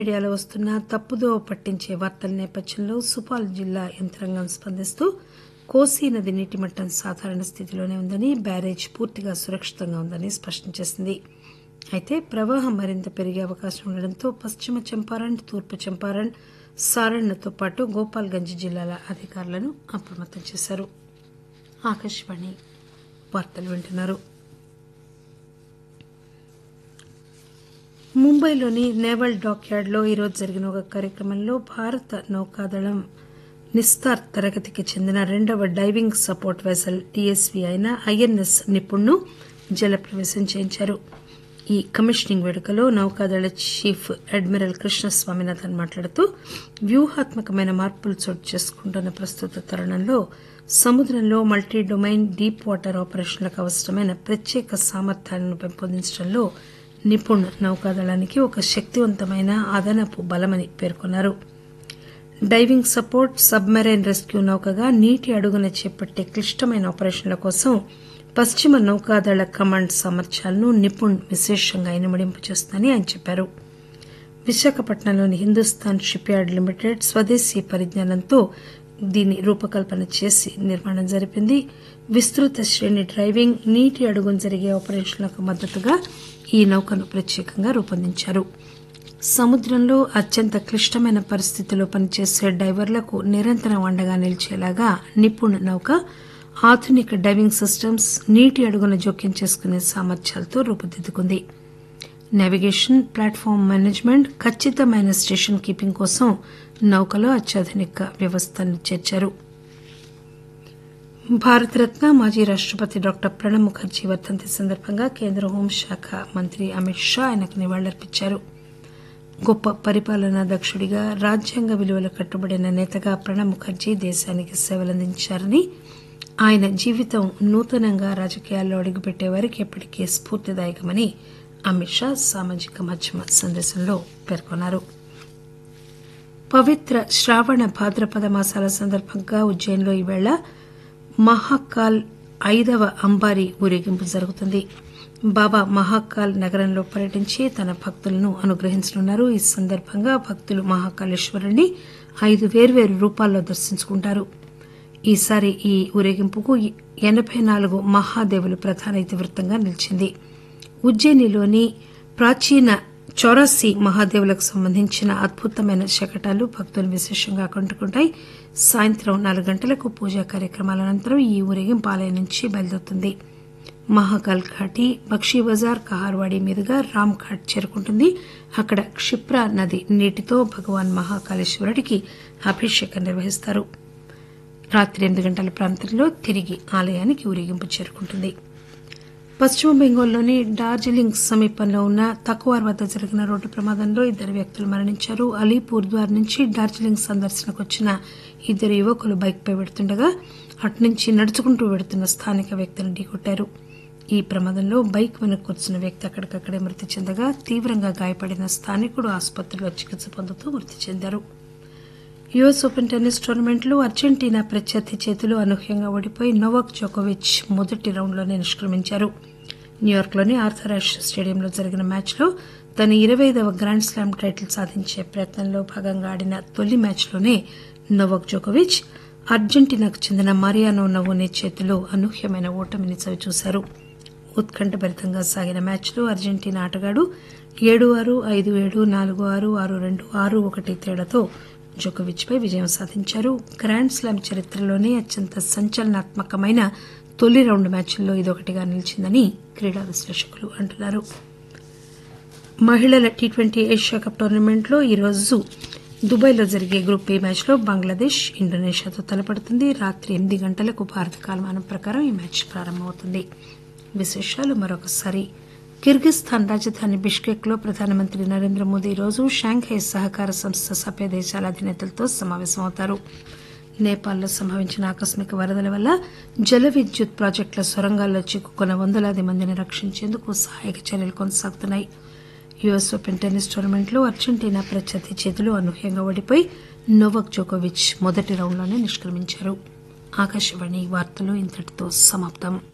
మీడియాలో వస్తున్న తప్పుదోవ పట్టించే వార్తల నేపథ్యంలో సుపాల్ జిల్లా యంత్రాంగం స్పందిస్తూ కోసీ నది నీటి మట్టం సాధారణ స్థితిలోనే ఉందని బ్యారేజ్ పూర్తిగా సురక్షితంగా ఉందని స్పష్టం చేసింది అయితే ప్రవాహం మరింత పెరిగే అవకాశం ఉండడంతో పశ్చిమ చంపారణ్ తూర్పు చంపారణ్ సారణ్తో పాటు గోపాల్గంజ్ జిల్లాల అధికారులను అప్రమత్తం చేశారు ఆకాశవాణి వార్తలు వింటున్నారు ముంబైలోని నేవల్ డాక్ యార్డ్లో ఈరోజు జరిగిన ఒక కార్యక్రమంలో భారత నౌకాదళం నిస్తార్ తరగతికి చెందిన రెండవ డైవింగ్ సపోర్ట్ వెసల్ టీఎస్వీ అయిన ఐఎన్ఎస్ నిపుణ్ను జలప్రవేశం చేయించారు ఈ కమిషనింగ్ వేడుకలో నౌకాదళ చీఫ్ అడ్మిరల్ కృష్ణ స్వామినాథన్ మాట్లాడుతూ వ్యూహాత్మకమైన మార్పులు చోటు చేసుకుంటున్న ప్రస్తుత తరుణంలో సముద్రంలో మల్టీ డొమైన్ డీప్ వాటర్ ఆపరేషన్లకు అవసరమైన ప్రత్యేక సామర్థ్యాలను పెంపొందించడంలో నిపుణ్ నౌకాదళానికి ఒక శక్తివంతమైన అదనపు బలమని పేర్కొన్నారు డైవింగ్ సపోర్ట్ సబ్మెరైన్ రెస్క్యూ నౌకగా నీటి అడుగున చేపట్టే క్లిష్టమైన ఆపరేషన్ల కోసం పశ్చిమ నౌకాదళ కమాండ్ సామర్థ్యాలను నిపుణ్ విశేషంగా ఇనుమడింపు చేస్తుందని ఆయన చెప్పారు విశాఖపట్నంలోని హిందుస్థాన్ షిప్ యార్డ్ లిమిటెడ్ స్వదేశీ పరిజ్ఞానంతో దీన్ని రూపకల్పన చేసి నిర్మాణం జరిపింది విస్తృత శ్రేణి డ్రైవింగ్ నీటి అడుగున జరిగే ఆపరేషన్లకు మద్దతుగా ఈ నౌకను ప్రత్యేకంగా రూపొందించారు సముద్రంలో అత్యంత క్లిష్టమైన పరిస్థితుల్లో పనిచేసే డైవర్లకు నిరంతరం అండగా నిలిచేలాగా నిపుణ్ నౌక ఆధునిక డైవింగ్ సిస్టమ్స్ నీటి అడుగున జోక్యం చేసుకునే సామర్థ్యాలతో రూపుదిద్దుకుంది నావిగేషన్ ప్లాట్ఫామ్ మేనేజ్మెంట్ ఖచ్చితమైన స్టేషన్ కీపింగ్ కోసం నౌకలో అత్యాధునిక వ్యవస్థను చేర్చారు భారతరత్న మాజీ రాష్టపతి డాక్టర్ ప్రణబ్ ముఖర్జీ వర్ధంతి సందర్భంగా కేంద్ర హోంశాఖ మంత్రి అమిత్ షా ఆయనకు నివాళులర్పించారు గొప్ప పరిపాలనా దక్షుడిగా రాజ్యాంగ విలువలు కట్టుబడిన నేతగా ప్రణబ్ ముఖర్జీ దేశానికి సేవలందించారని ఆయన జీవితం నూతనంగా రాజకీయాల్లో అడుగుపెట్టే వారికి ఎప్పటికీ స్ఫూర్తిదాయకమని అమిత్ షా సామాజిక మాధ్యమ సందేశంలో పేర్కొన్నారు పవిత్ర శ్రావణ భాద్రపద మాసాల సందర్భంగా ఉజ్జయిన్లో ఈవేళ మహాకాల్ ఐదవ అంబారీ ఊరేగింపు జరుగుతుంది బాబా మహాకాల్ నగరంలో పర్యటించి తన భక్తులను అనుగ్రహించనున్నారు ఈ సందర్భంగా భక్తులు మహాకాళేశ్వరుణ్ణి ఐదు వేర్వేరు రూపాల్లో దర్శించుకుంటారు ఈసారి ఈ ఊరేగింపుకు ఎనబై నాలుగు మహాదేవులు ప్రధాన ఇతివృత్తంగా నిలిచింది ఉజ్జయినిలోని ప్రాచీన చౌరాసి మహాదేవులకు సంబంధించిన అద్భుతమైన శకటాలు భక్తులు విశేషంగా ఆకట్టుకుంటాయి సాయంత్రం నాలుగు గంటలకు పూజా కార్యక్రమాల అనంతరం ఈ ఊరేగింపు ఆలయం నుంచి బయలుదేరుతుంది మహాకాల్ ఘాటి బక్షీ బజార్ కహార్వాడి మీదుగా రామ్ ఘాట్ చేరుకుంటుంది అక్కడ క్షిప్రా నది నీటితో భగవాన్ మహాకాళేశ్వరుడికి అభిషేకం నిర్వహిస్తారు రాత్రి ఎనిమిది గంటల ప్రాంతంలో తిరిగి ఆలయానికి ఊరేగింపు చేరుకుంటుంది పశ్చిమ బెంగాల్లోని డార్జిలింగ్ సమీపంలో ఉన్న తక్కువార్ వద్ద జరిగిన రోడ్డు ప్రమాదంలో ఇద్దరు వ్యక్తులు మరణించారు అలీపూర్ ద్వార్ నుంచి డార్జిలింగ్ సందర్శనకు వచ్చిన ఇద్దరు యువకులు బైక్పై వెడుతుండగా అటునుంచి నడుచుకుంటూ వెడుతున్న స్థానిక వ్యక్తిని ఢీకొట్టారు ఈ ప్రమాదంలో బైక్ వెనక కూర్చున్న వ్యక్తి అక్కడికక్కడే మృతి చెందగా తీవ్రంగా గాయపడిన స్థానికుడు ఆసుపత్రిలో చికిత్స పొందుతూ మృతి చెందారు యుఎస్ ఓపెన్ టెన్నిస్ టోర్నమెంట్లో అర్జెంటీనా ప్రత్యర్థి చేతులు అనూహ్యంగా ఓడిపోయి నోవాక్ జోకోవిచ్ మొదటి రౌండ్లోనే నిష్క్రమించారు న్యూయార్క్లోని ఆర్థర్ యాష్ స్టేడియంలో జరిగిన మ్యాచ్లో తన ఇరవైదవ గ్రాండ్ స్లామ్ టైటిల్ సాధించే ప్రయత్నంలో భాగంగా ఆడిన తొలి మ్యాచ్లోనే నోవాక్ జోకోవిచ్ అర్జెంటీనాకు చెందిన mariano నవోనే చేతిలో అనూహ్యమైన ఓటమిని చవిచూశారు ఉత్కంఠభరితంగా సాగిన మ్యాచ్లో అర్జెంటీనా ఆటగాడు ఏడు ఆరు ఐదు ఏడు నాలుగు ఆరు ఆరు రెండు ఆరు ఒకటి తేడాతో జోకోవిచ్ పై విజయం సాధించారు గ్రాండ్ స్లామ్ చరిత్రలోనే అత్యంత సంచలనాత్మకమైన తొలి రౌండ్ మ్యాచ్ల్లో ఇదొకటిగా నిలిచిందని క్రీడా విశ్లేషకులు అంటున్నారు మహిళల టీ ట్వంటీ ఏషియా కప్ టోర్నమెంట్లో ఈరోజు దుబాయ్లో జరిగే గ్రూప్ ఏ మ్యాచ్లో బంగ్లాదేశ్ ఇండోనేషియాతో తలపడుతుంది రాత్రి ఎనిమిది గంటలకు భారత కాలమానం ప్రకారం ఈ మ్యాచ్ ప్రారంభమవుతుంది విశేషాలు మరొకసారి కిర్గిస్థాన్ రాజధాని బిష్కెక్ లో ప్రధానమంత్రి నరేంద్ర మోదీ ఈరోజు షాంఘై సహకార సంస్థ సభ్య దేశాల అధినేతలతో సమావేశమవుతారు నేపాల్లో సంభవించిన ఆకస్మిక వరదల వల్ల జల విద్యుత్ ప్రాజెక్టుల సొరంగాల్లో చిక్కుకున్న వందలాది మందిని రక్షించేందుకు సహాయక చర్యలు కొనసాగుతున్నాయి యుఎస్ ఓపెన్ టెన్నిస్ టోర్నమెంట్లో అర్జెంటీనా ప్రత్యర్థి చేతులు అనూహ్యంగా ఓడిపోయి నోవక్ జోకోవిచ్ మొదటి రౌండ్లోనే నిష్క్రమించారు ఆకాశవాణి వార్తలు ఇంతటితో సమాప్తం